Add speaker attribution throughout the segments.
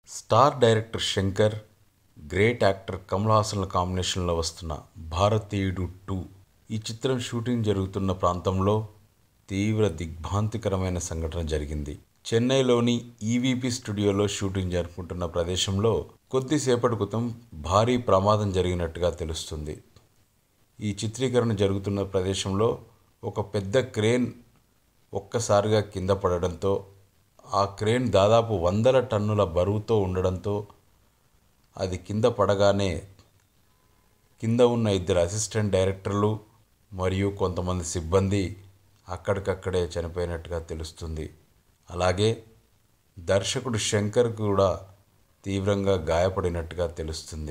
Speaker 1: star director Shankar great actor Kamal హాసన్ల కాంబినేషన్లో వస్తున్న భారతీయుడు టూ ఈ చిత్రం షూటింగ్ జరుగుతున్న ప్రాంతంలో తీవ్ర దిగ్భ్రాంతికరమైన సంఘటన జరిగింది చెన్నైలోని ఈవీపీ స్టూడియోలో షూటింగ్ జరుపుకుంటున్న ప్రదేశంలో కొద్దిసేపటి క్రితం భారీ ప్రమాదం జరిగినట్టుగా తెలుస్తుంది ఈ చిత్రీకరణ జరుగుతున్న ప్రదేశంలో ఒక పెద్ద క్రేన్ ఒక్కసారిగా కింద పడడంతో ఆ క్రేన్ దాదాపు వందల టన్నుల బరువుతో ఉండడంతో అది కింద పడగానే కింద ఉన్న ఇద్దరు అసిస్టెంట్ డైరెక్టర్లు మరియు కొంతమంది సిబ్బంది అక్కడికక్కడే చనిపోయినట్టుగా తెలుస్తుంది అలాగే దర్శకుడు శంకర్ కూడా తీవ్రంగా గాయపడినట్టుగా తెలుస్తుంది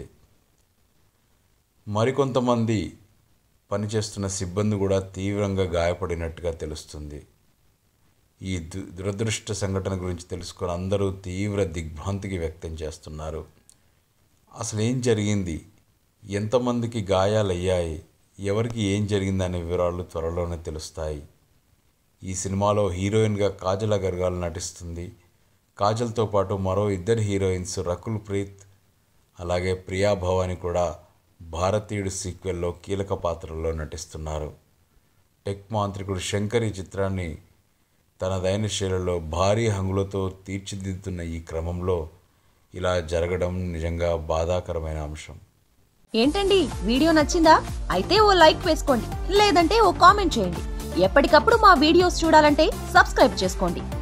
Speaker 1: మరికొంతమంది పనిచేస్తున్న సిబ్బంది కూడా తీవ్రంగా గాయపడినట్టుగా తెలుస్తుంది ఈ దు దురదృష్ట సంఘటన గురించి తెలుసుకొని అందరూ తీవ్ర దిగ్భ్రాంతికి వ్యక్తం చేస్తున్నారు అసలు ఏం జరిగింది ఎంతమందికి గాయాలయ్యాయి ఎవరికి ఏం జరిగిందనే వివరాలు త్వరలోనే తెలుస్తాయి ఈ సినిమాలో హీరోయిన్గా కాజల్ అగర్వాల్ నటిస్తుంది కాజల్తో పాటు మరో ఇద్దరు హీరోయిన్స్ రకుల్ ప్రీత్ అలాగే ప్రియా భవాని కూడా భారతీయుడు సీక్వెల్లో కీలక పాత్రల్లో నటిస్తున్నారు టెక్ మాంత్రికుడు శంకర్ ఈ చిత్రాన్ని తనదైన శైలిలో భారీ హంగులతో తీర్చిదిద్దుతున్న ఈ క్రమంలో ఇలా జరగడం నిజంగా బాధాకరమైన అంశం
Speaker 2: ఏంటండి వీడియో నచ్చిందా అయితే ఓ లైక్ వేసుకోండి లేదంటే ఓ కామెంట్ చేయండి ఎప్పటికప్పుడు మా వీడియోస్ చూడాలంటే సబ్స్క్రైబ్ చేసుకోండి